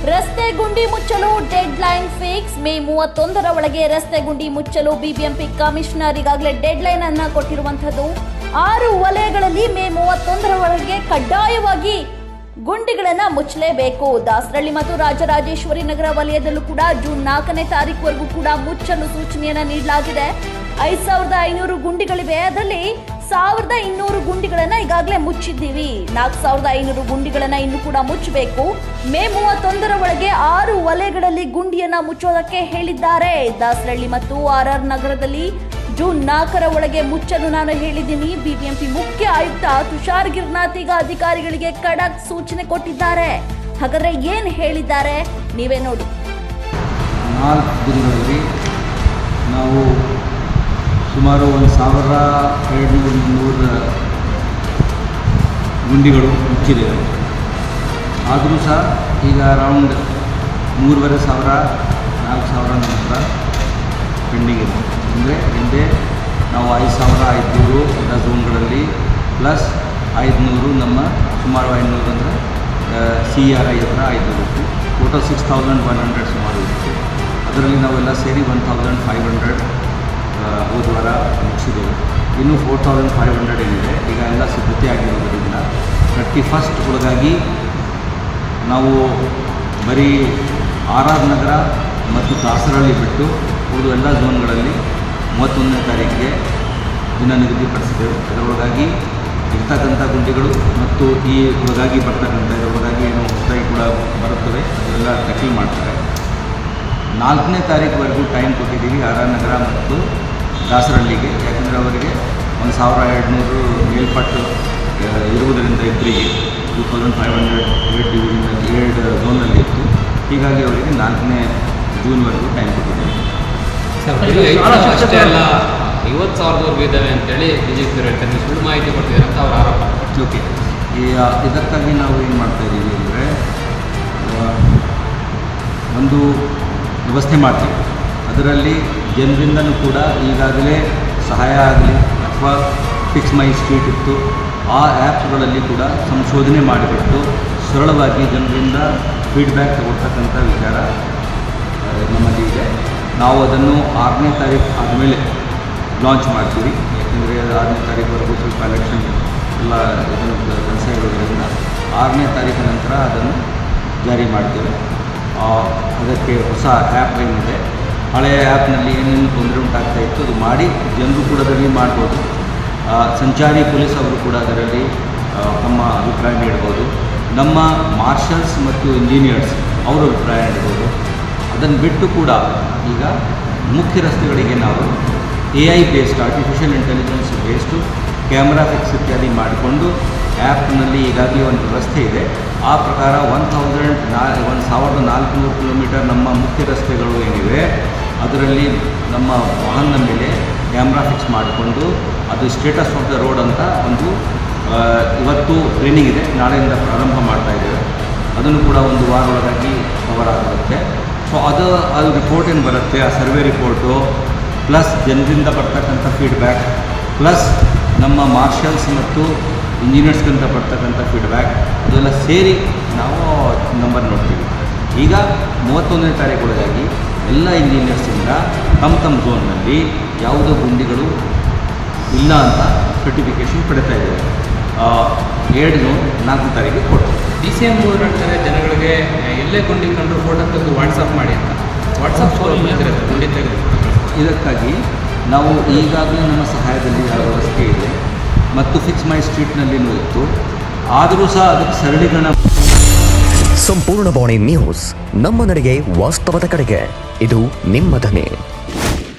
ರಸ್ತೆ ಗುಂಡಿ ಮುಚ್ಚಲು ಡೆಡ್ ಲೈನ್ ಫಿಕ್ಸ್ ಮೇ ಮೂವತ್ತೊಂದರ ಒಳಗೆ ರಸ್ತೆ ಗುಂಡಿ ಮುಚ್ಚಲು ಬಿಬಿಎಂಪಿ ಕಮಿಷನರ್ ಈಗಾಗಲೇ ಡೆಡ್ ಲೈನ್ ಅನ್ನ ಕೊಟ್ಟಿರುವಂತದ್ದು ಆರು ವಲಯಗಳಲ್ಲಿ ಮೇ ಮೂವತ್ತೊಂದರ ಒಳಗೆ ಕಡ್ಡಾಯವಾಗಿ ಗುಂಡಿಗಳನ್ನ ಮುಚ್ಚಲೇಬೇಕು ದಾಸರಳ್ಳಿ ಮತ್ತು ರಾಜರಾಜೇಶ್ವರಿ ನಗರ ವಲಯದಲ್ಲೂ ಕೂಡ ಜೂನ್ ನಾಲ್ಕನೇ ತಾರೀಕುವರೆಗೂ ಕೂಡ ಮುಚ್ಚಲು ಸೂಚನೆಯನ್ನ ನೀಡಲಾಗಿದೆ ಐದ್ ಸಾವಿರದ ಐನೂರು ಗುಂಡಿಗಳಿವೆ ಅದರಲ್ಲಿ ಸಾವಿರದ ಇನ್ನೂರು ಗುಂಡಿಗಳನ್ನ ಈಗಾಗಲೇ ಮುಚ್ಚಿದ್ದೀವಿ ನಾಲ್ಕು ಸಾವಿರದ ಐನೂರು ಗುಂಡಿಗಳನ್ನ ಇನ್ನು ಕೂಡ ಮುಚ್ಚಬೇಕು ಮೇ ಮೂವತ್ತೊಂದರ ಒಳಗೆ ಆರು ವಲಯಗಳಲ್ಲಿ ಗುಂಡಿಯನ್ನ ಮುಚ್ಚೋದಕ್ಕೆ ಹೇಳಿದ್ದಾರೆ ದಾಸರಳ್ಳಿ ಮತ್ತು ಆರ್ ಆರ್ ನಗರದಲ್ಲಿ ಜೂನ್ ನಾಲ್ಕರ ಒಳಗೆ ಮುಚ್ಚಲು ನಾನು ಹೇಳಿದ್ದೀನಿ ಬಿಬಿಎಂಪಿ ಮುಖ್ಯ ಆಯುಕ್ತ ತುಷಾರ್ ಗಿರ್ನಾಥ್ ಈಗ ಅಧಿಕಾರಿಗಳಿಗೆ ಖಡಕ್ ಸೂಚನೆ ಕೊಟ್ಟಿದ್ದಾರೆ ಹಾಗಾದ್ರೆ ಏನ್ ಹೇಳಿದ್ದಾರೆ ನೀವೇ ನೋಡಿ ನಾಲ್ಕು ದಿನಗಳಲ್ಲಿ ನಾವು ಸುಮಾರು ಒಂದು ಸಾವಿರ ಏಳ್ನೂರು ನೂರ ಗುಂಡಿಗಳು ಮುಚ್ಚಿದ್ದೇವೆ ಆದರೂ ಸಹ ಈಗ ಅರೌಂಡ್ ಮೂರುವರೆ ಸಾವಿರ ನಾಲ್ಕು ಸಾವಿರ ನಂತರ ಪೆಂಡಿಂಗ್ ಇದೆ ಅಂದರೆ ಹಿಂದೆ ನಾವು ಐದು ಸಾವಿರ ಐದುನೂರು ಎಲ್ಲ ಝೋನ್ಗಳಲ್ಲಿ ಪ್ಲಸ್ ಐದುನೂರು ನಮ್ಮ ಸುಮಾರು ಐನೂರು ಅಂದರೆ ಸಿ ಆರ್ ಐ ಹತ್ರ ಐದುನೂರು ಇತ್ತು total six thousand one hundred ಸುಮಾರು ಇತ್ತು ಅದರಲ್ಲಿ ನಾವೆಲ್ಲ ಸೇರಿ ಒನ್ ತೌಸಂಡ್ ಫೈವ್ ಹಂಡ್ರೆಡ್ ಹೋದ ವಾರ ಮುಗಿಸಿದ್ದೇವೆ ಇನ್ನೂ ಫೋರ್ ತೌಸಂಡ್ ಫೈವ್ ಹಂಡ್ರೆಡ್ ಏನಿದೆ ಈಗ ಎಲ್ಲ ಸಿದ್ಧತೆ ಆಗಿರೋದರಿಂದ ತರ್ಟಿ ಫಸ್ಟ್ ಒಳಗಾಗಿ ನಾವು ಬರೀ ಆರ್ ಆರ್ ನಗರ ಮತ್ತು ದಾಸರಳ್ಳಿ ಬಿಟ್ಟು ಉಳಿದು ಎಲ್ಲ ಝೋನ್ಗಳಲ್ಲಿ ಮೂವತ್ತೊಂದನೇ ತಾರೀಕಿಗೆ ದಿನ ನಿಗದಿಪಡಿಸಿದ್ದೇವೆ ಅದರೊಳಗಾಗಿ ಇರ್ತಕ್ಕಂಥ ಗುಂಡಿಗಳು ಮತ್ತು ಈ ಒಳಗಾಗಿ ಬರ್ತಕ್ಕಂಥ ಇದರೊಳಗಾಗಿ ಏನು ಹೊಸದಾಗಿ ಕೂಡ ಬರುತ್ತವೆ ಅದೆಲ್ಲ ಟೆಕಲ್ ಮಾಡ್ತಾರೆ ನಾಲ್ಕನೇ ತಾರೀಕುವರೆಗೂ ಟೈಮ್ ಕೊಟ್ಟಿದ್ದೀವಿ ಆರ್ ಆರ್ ನಗರ ಮತ್ತು ದಾಸರಳ್ಳಿಗೆ ಯಾಕಂದರೆ ಅವರಿಗೆ ಒಂದು ಸಾವಿರ ಎರಡುನೂರು ಮೇಲ್ಪಟ್ಟು ಆ, ಇರುವುದರಿಂದ ಇಬ್ಬರಿಗೆ two thousand five hundred eight ಡಿವಿಷನಲ್ಲಿ ಏಳು ಝೋನಲ್ಲಿ ಇತ್ತು ಹೀಗಾಗಿ ಅವರಿಗೆ ನಾಲ್ಕನೇ ಜೂನ್ವರೆಗೂ ಟೈಮ್ ಕೊಟ್ಟಿದ್ದೀವಿ ಸರ್ ಬರೀ ಐದು ಸಾವಿರ ಅಷ್ಟೇ ಅಲ್ಲ ಐವತ್ತು ಸಾವಿರದವರೆಗೂ ಇದ್ದಾವೆ ಅಂತೇಳಿ ಬಿ ಜೆ ಪಿ ಹೇಳ್ತಾರೆ ನೀವು ಸುಳ್ಳು ಮಾಹಿತಿ ಕೊಡ್ತಿದ್ದಾರೆ ಅಂತ ಅವ್ರ ಆರೋಪ ಓಕೆ ಈ ಆ, ಇದಕ್ಕಾಗಿ ನಾವು ಏನು ಮಾಡ್ತಾ ಇದ್ದೀವಿ ಅಂದರೆ ಒಂದು ವ್ಯವಸ್ಥೆ ಮಾಡ್ತೀವಿ ಅದರಲ್ಲಿ ಜನರಿಂದನೂ ಕೂಡ ಈಗಾಗಲೇ ಸಹಾಯ ಆಗಲಿ ಅಥವಾ ಫಿಕ್ಸ್ ಮೈ ಸ್ಟ್ರೀಟ್ ಇತ್ತು ಆ ಆ್ಯಪ್ಸ್ಗಳಲ್ಲಿ ಕೂಡ ಸಂಶೋಧನೆ ಮಾಡಿಬಿಟ್ಟು ಸರಳವಾಗಿ ಜನರಿಂದ ಫೀಡ್ಬ್ಯಾಕ್ ತಗೊಳ್ತಕ್ಕಂಥ ವಿಚಾರ ಆ, ನಮ್ಮಲ್ಲಿ ಇದೆ ನಾವು ಅದನ್ನು ಆರನೇ ತಾರೀಕು ಆದಮೇಲೆ ಲಾಂಚ್ ಮಾಡ್ತೀವಿ ಯಾಕೆಂದರೆ ಆರನೇ ತಾರೀಕುವರೆಗೂ ಸ್ವಲ್ಪ ಎಲೆಕ್ಷನ್ ಎಲ್ಲ ಇದನ್ನು ಕೆಲಸ ಇರೋದರಿಂದ ಆರನೇ ತಾರೀಕು ನಂತರ ಅದನ್ನು ಜಾರಿ ಮಾಡ್ತೇವೆ ಆ, ಅದಕ್ಕೆ ಹೊಸ ಆ್ಯಪ್ ಏನಿದೆ ಹಳೆಯ ಆ್ಯಪ್ನಲ್ಲಿ ಏನೇನು ತೊಂದರೆ ಉಂಟಾಗ್ತಾ ಇತ್ತು ಅದು ಮಾಡಿ ಜನರು ಕೂಡ ಅದರಲ್ಲಿ ಮಾಡ್ಬೋದು ಆ, ಸಂಚಾರಿ ಪೊಲೀಸ್ ಅವರು ಕೂಡ ಅದರಲ್ಲಿ ಆ, ತಮ್ಮ ಅಭಿಪ್ರಾಯ ನೀಡ್ಬೋದು ನಮ್ಮ ಮಾರ್ಷಲ್ಸ್ ಮತ್ತು ಇಂಜಿನಿಯರ್ಸ್ ಅವರ ಅಭಿಪ್ರಾಯ ನೀಡ್ಬೋದು ಅದನ್ನು ಬಿಟ್ಟು ಕೂಡ ಈಗ ಮುಖ್ಯ ರಸ್ತೆಗಳಿಗೆ ನಾವು A I based artificial intelligence based camera fix ಇತ್ಯಾದಿ ಮಾಡಿಕೊಂಡು ಆ್ಯಪ್ನಲ್ಲಿ ಈಗಾಗಲೇ ಒಂದು ವ್ಯವಸ್ಥೆ ಇದೆ ಆ ಪ್ರಕಾರ ಒನ್ ತೌಸಂಡ್ ನಾ ಒಂದು ಸಾವಿರದ ನಾಲ್ಕುನೂರು ಕಿಲೋಮೀಟರ್ ನಮ್ಮ ಮುಖ್ಯ ರಸ್ತೆಗಳು ಏನಿವೆ ಅದರಲ್ಲಿ ನಮ್ಮ ವಾಹನದ ಮೇಲೆ ಕ್ಯಾಮ್ರಾ ಫಿಕ್ಸ್ ಮಾಡಿಕೊಂಡು ಅದು ಸ್ಟೇಟಸ್ ಆಫ್ ದ ರೋಡ್ ಅಂತ ಒಂದು ಆ, ಇವತ್ತು ಟ್ರೈನಿಂಗ್ ಇದೆ ನಾಳೆಯಿಂದ ಪ್ರಾರಂಭ ಮಾಡ್ತಾ ಇದ್ದೇವೆ ಅದನ್ನು ಕೂಡ ಒಂದು ವಾರ ಒಳಗಾಗಿ ಕವರ್ ಆಗಿರುತ್ತೆ ಸೊ ಅದು ಅದು ರಿಪೋರ್ಟ್ ಏನು ಬರುತ್ತೆ ಆ ಸರ್ವೆ ರಿಪೋರ್ಟು ಪ್ಲಸ್ ಜನರಿಂದ ಬರ್ತಕ್ಕಂಥ ಫೀಡ್ಬ್ಯಾಕ್ ಪ್ಲಸ್ ನಮ್ಮ ಮಾರ್ಷಲ್ಸ್ ಮತ್ತು ಇಂಜಿನಿಯರ್ಸ್ಗಿಂತ ಬರ್ತಕ್ಕಂಥ ಫೀಡ್ಬ್ಯಾಕ್ ಅದೆಲ್ಲ ಸೇರಿ ನಾವು ನಂಬರ್ ನೋಡ್ತೀವಿ ಈಗ ಮೂವತ್ತೊಂದನೇ ತಾರೀಕು ಒಳಗಾಗಿ ಎಲ್ಲ ಇಂಜಿನಿಯರ್ಸಿಂದ ತಮ್ಮ ತಮ್ಮ ಝೋನ್ನಲ್ಲಿ ಯಾವುದೋ ಗುಂಡಿಗಳು ಇಲ್ಲ ಅಂತ ಸರ್ಟಿಫಿಕೇಷನ್ ಪಡಿತಾ ಇದ್ದೇವೆ ಆ, ಎರಡು ಝೋನ್ ನಾಲ್ಕನೇ ತಾರೀಕಿಗೆ ಕೊಡ್ತೀವಿ ಡಿ ಸಿ ಎಂ ಅವರು ಹೇಳ್ತಾರೆ ಜನಗಳಿಗೆ ಎಲ್ಲೇ ಗುಂಡಿ ಕಂಡ್ರು ಫೋಟೋ ತೆಗೆದು ವಾಟ್ಸಪ್ ಮಾಡಿ ಅಂತ ವಾಟ್ಸಪ್ ಫೋನ್ ಮಾಡಿದ್ರೆ ಗುಂಡಿ ತೆಗೆದು ಇದಕ್ಕಾಗಿ ನಾವು ಈಗಾಗಲೇ ನಮ್ಮ ಸಹಾಯದಲ್ಲಿ ಆ ವ್ಯವಸ್ಥೆ ಇದೆ ಮತ್ತು ಫಿಕ್ಸ್ ಮೈ ಸ್ಟ್ರೀಟ್ನಲ್ಲಿನೂ ಇತ್ತು ಆದರೂ ಸಹ ಅದಕ್ಕೆ ಸರಳೀಕರಣ ಸಂಪೂರ್ಣ ಬಾಣಿ ನ್ಯೂಸ್ ನಮ್ಮ ನಡೆಗೆ ವಾಸ್ತವದ ಕಡೆಗೆ ಇದು ನಿಮ್ಮ ಧ್ವನಿ